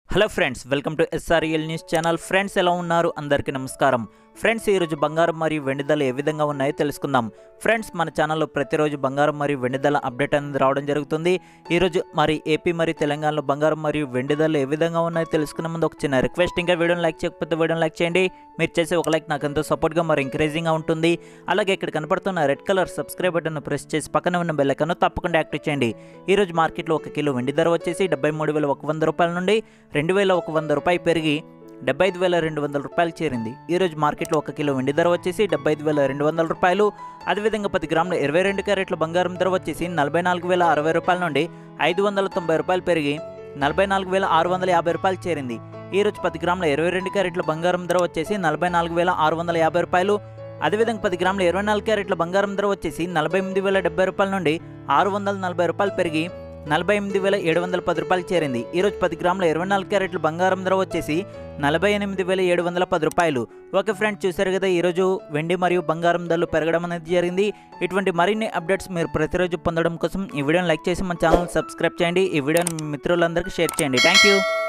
hello friends welcome to SRL news channel friends ఎలా ఉన్నారు అందరికీ నమస్కారం ఫ్రెండ్స్ ఈరోజు బంగారం మరియు వెండి ధరలు ఏ విధంగా ఉన్నాయో తెలుసుకుందాం ఫ్రెండ్స్ మన ఛానల్లో ప్రతిరోజు బంగారం మరియు వెండి ధరల అప్డేట్ అనేది రావడం జరుగుతుంది ఈరోజు మరి ఏపీ మరియు తెలంగాణలో బంగారం మరియు వెండి ధరలు ఏ విధంగా ఉన్నాయో తెలుసుకునే ముందు ఒక చిన్న రిక్వెస్ట్ ఇంకా వీడియోని లైక్ చేయకపోతే వీడియోని లైక్ చేయండి మీరు చేసే ఒక లైక్ నాకు ఎంతో సపోర్ట్గా మరి ఎంకరేజింగ్గా ఉంటుంది అలాగే ఇక్కడ కనపడుతున్న red colour subscribe button press చేసి పక్కన ఉన్న బెల్ ఐకాన్ తప్పకుండా యాక్టివ్ చేయండి ఈరోజు మార్కెట్లో ఒక కిలో వెండి ధర వచ్చేసి డెబ్బై మూడు వేల ఒక వంద రూపాయల నుండి రెండు వేల ఒక వంద రూపాయలు పెరిగి డెబ్బై ఐదు వేల రెండు వందల రూపాయలు చేరింది ఈరోజు మార్కెట్లో ఒక కిలో వెండి ధర వచ్చేసి డెబ్బై ఐదు వేల రెండు వందల రూపాయలు అదేవిధంగా పది గ్రాముల ఇరవై రెండు క్యారెట్ల బంగారం ధర వచ్చేసి నలభై నాలుగు వేల అరవై రూపాయల నుండి ఐదు వందల తొంభై రూపాయలు పెరిగి నలభై నాలుగు వేల ఆరు వందల యాభై రూపాయలు చేరింది ఈరోజు పది గ్రాముల ఇరవై రెండు క్యారెట్ల బంగారం ధర వచ్చేసి నలభై నాలుగు వేల ఆరు వందల యాభై రూపాయలు అదేవిధంగా పది గ్రాముల ఇరవై నాలుగు క్యారెట్ల బంగారం ధర వచ్చేసి నలభై ఎనిమిది వేల డెబ్బై రూపాయల నుండి ఆరు వందల నలభై రూపాయలు పెరిగి నలభై ఎనిమిది వేల ఏడు వందల పది రూపాయలు చేరింది ఈరోజు పది గ్రాముల ఇరవై నాలుగు క్యారెట్ల బంగారం ధర వచ్చేసి నలభై ఎనిమిది వేల ఏడు వందల పది రూపాయలు ఓకే ఫ్రెండ్స్ చూశారు కదా ఈరోజు వెండి మరియు బంగారం ధరలు పెరగడం అనేది జరిగింది ఇటువంటి మరిన్ని అప్డేట్స్ మీరు ప్రతిరోజు పొందడం కోసం ఈ వీడియోని లైక్ చేసి మన ఛానల్ సబ్స్క్రైబ్ చేయండి ఈ వీడియోని మీ మిత్రులందరికీ షేర్ చేయండి థ్యాంక్ యూ